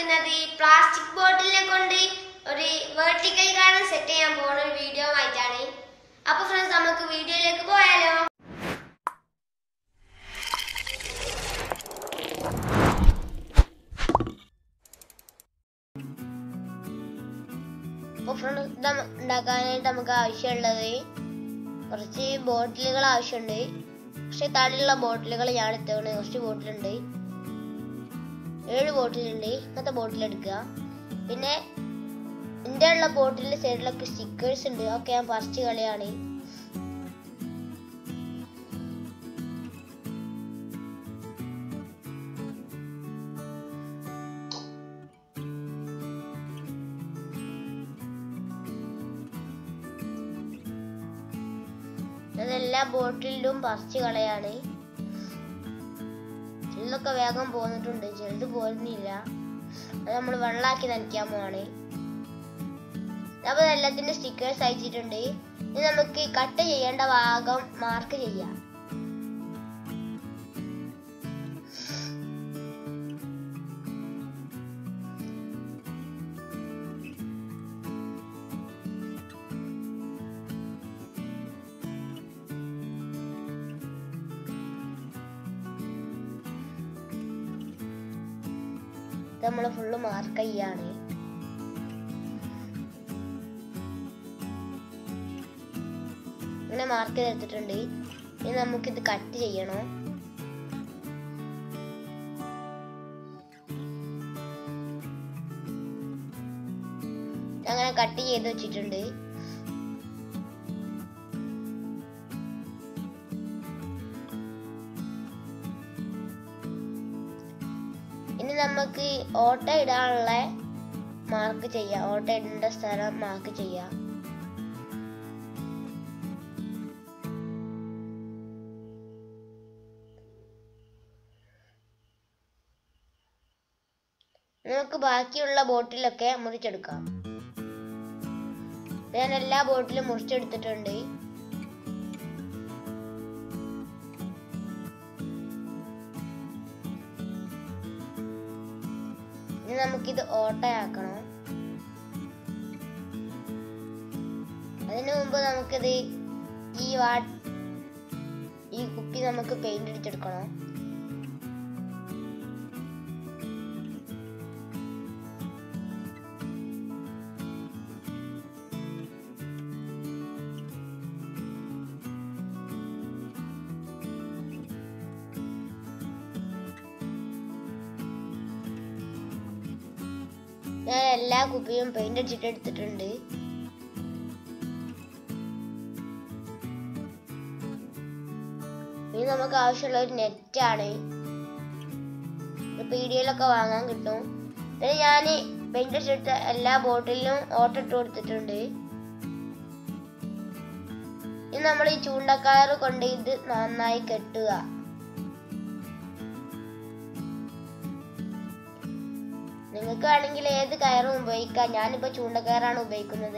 കാണിക്കുന്നത് ഈ പ്ലാസ്റ്റിക് ബോട്ടിലിനെ കൊണ്ട് ഒരു വേർട്ടിക്കൽ ഗാർഡൻ സെറ്റ് ചെയ്യാൻ പോകുന്ന ഒരു വീഡിയോ ആയിട്ടാണ് അപ്പൊ ഫ്രണ്ട്സ് നമുക്ക് വീഡിയോയിലേക്ക് പോയാലോ അപ്പൊ ഫ്രണ്ട്സ് ഇത് ഉണ്ടാക്കാനായിട്ട് നമുക്ക് ആവശ്യമുള്ളത് കുറച്ച് ബോട്ടിലുകൾ ആവശ്യമുണ്ട് പക്ഷെ താഴെയുള്ള ബോട്ടിലുകൾ ഞാൻ എടുത്തതാണ് കുറച്ച് ബോട്ടിലുണ്ട് ഏഴ് ബോട്ടിലുണ്ട് ഇങ്ങനത്തെ ബോട്ടിൽ എടുക്കുക പിന്നെ എൻ്റെ ഉള്ള ബോട്ടിലിന്റെ സൈഡിലൊക്കെ സ്റ്റിക്കേഴ്സ് ഉണ്ട് ഒക്കെ ഞാൻ പറിച്ച് കളിയാണ് അതെല്ലാ ബോട്ടിലും പറിച്ച് കളയാണ് ചിലതൊക്കെ വേഗം പോന്നിട്ടുണ്ട് ചിലത് പോരുന്നില്ല അത് നമ്മൾ വെള്ളാക്കി നനയ്ക്കാൻ പോവാണ് അപ്പൊ എല്ലാത്തിന്റെ സ്റ്റിക്കേഴ്സ് അയച്ചിട്ടുണ്ട് ഇനി നമുക്ക് കട്ട് ചെയ്യേണ്ട ഭാഗം മാർക്ക് ചെയ്യാം ഇത് നമ്മൾ ഫുള്ള് മാർക്ക് ചെയ്യാണ് ഇങ്ങനെ മാർക്ക് ചെയ്തെടുത്തിട്ടുണ്ട് ഇനി നമുക്കിത് കട്ട് ചെയ്യണം അങ്ങനെ കട്ട് ചെയ്ത് വെച്ചിട്ടുണ്ട് ഇനി നമുക്ക് ഓട്ട ഇടാനുള്ള മാർക്ക് ചെയ്യാം ഓട്ട ഇടേണ്ട സ്ഥലം മാർക്ക് ചെയ്യാം നമുക്ക് ബാക്കിയുള്ള ബോട്ടിലൊക്കെ മുറിച്ചെടുക്കാം ഞാൻ എല്ലാ ബോട്ടിലും മുറിച്ചെടുത്തിട്ടുണ്ട് ഇനി നമുക്കിത് ഓട്ടയാക്കണം അതിനു മുമ്പ് നമുക്കിത് ഈ വാ ഈ കുപ്പി നമുക്ക് പെയിന്റ് അടിച്ചെടുക്കണം ഞാൻ എല്ലാ കുപ്പിയും പെയിന്റ് അടിച്ചിട്ട് എടുത്തിട്ടുണ്ട് ഇനി നമുക്ക് ആവശ്യമുള്ള ഒരു നെറ്റാണ് പീഡിയയിലൊക്കെ വാങ്ങാൻ കിട്ടും പിന്നെ ഞാൻ പെയിന്റ് അടിച്ചിട്ട് എല്ലാ ബോട്ടിലും ഓട്ടം ഇട്ട് കൊടുത്തിട്ടുണ്ട് ഇനി നമ്മൾ ഈ ചൂണ്ടക്കയറ് കൊണ്ട് ഇത് നന്നായി കെട്ടുക നിങ്ങൾക്ക് വേണമെങ്കിൽ ഏത് കയറും ഉപയോഗിക്കാം ഞാനിപ്പോ ചൂണ്ടക്കയറാണ് ഉപയോഗിക്കുന്നത്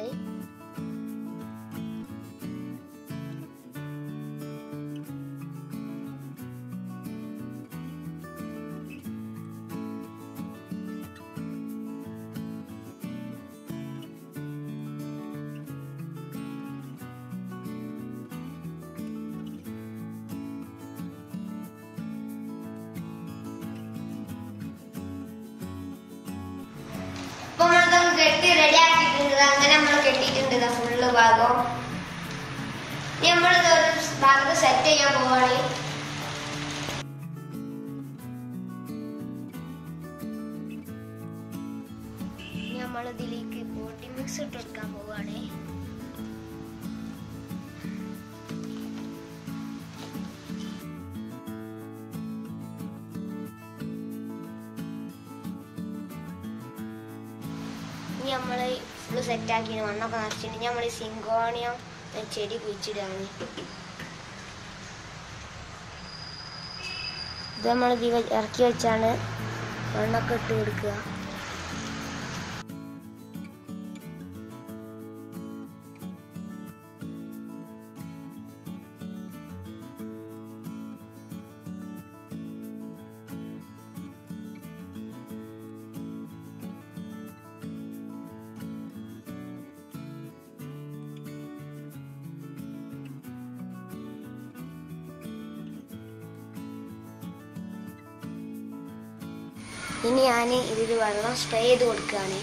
ഇപ്പൊ നമ്മളത് കെട്ടി റെഡി ആക്കിയിട്ടുണ്ട് അങ്ങനെ നമ്മൾ കെട്ടിയിട്ടുണ്ട് ഫുള്ള് ഭാഗം ഇനി നമ്മൾ ഒരു ഭാഗത്ത് സെറ്റ് ചെയ്യാൻ പോവാണ് ഇനി നമ്മൾ ഇതിലേക്ക് ബോട്ടി മിക്സ് ഇട്ട് കൊടുക്കാൻ പോവാണ് ഇനി നമ്മൾ ഫുള്ള് സെറ്റാക്കി മണ്ണൊക്കെ നിറച്ചിട്ട് നമ്മൾ സിങ്കോണിയം ചെടി കുഴിച്ചിടാണ് ഇത് നമ്മൾ ഇതിൽ ഇറക്കി വെച്ചാണ് മണ്ണൊക്കെ ഇട്ട് കൊടുക്കുക ഇനി ഞാൻ ഇതിൽ വെള്ളം സ്പ്രേ ചെയ്ത് കൊടുക്കുകയാണ്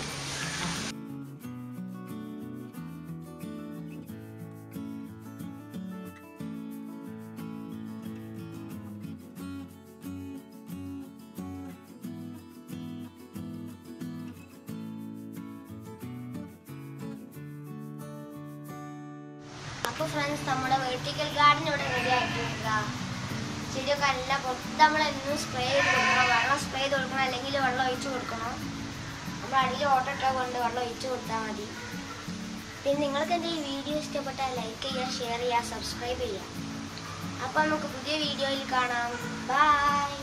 അപ്പോൾ ഫ്രണ്ട്സ് നമ്മുടെ വെർട്ടിക്കൽ ഗാർഡൻ ഇവിടെ റെഡി ആക്കിയിട്ടില്ല ചെടിയൊക്കെ നല്ല പുറത്ത് നമ്മൾ എന്നും സ്പ്രേ ചെയ്ത് കൊടുക്കണം വെള്ളം സ്പ്രേ ചെയ്ത് കൊടുക്കണം അല്ലെങ്കിൽ വെള്ളം ഒഴിച്ച് കൊടുക്കണം നമ്മൾ അടിയിൽ ഓട്ടോ ഇട്ടാൽ കൊണ്ട് വെള്ളം ഒഴിച്ച് കൊടുത്താൽ മതി പിന്നെ നിങ്ങൾക്ക് എൻ്റെ ഈ വീഡിയോ ഇഷ്ടപ്പെട്ടാൽ ലൈക്ക് ചെയ്യുക ഷെയർ ചെയ്യുക സബ്സ്ക്രൈബ് ചെയ്യുക അപ്പോൾ നമുക്ക് പുതിയ വീഡിയോയിൽ കാണാം ബൈ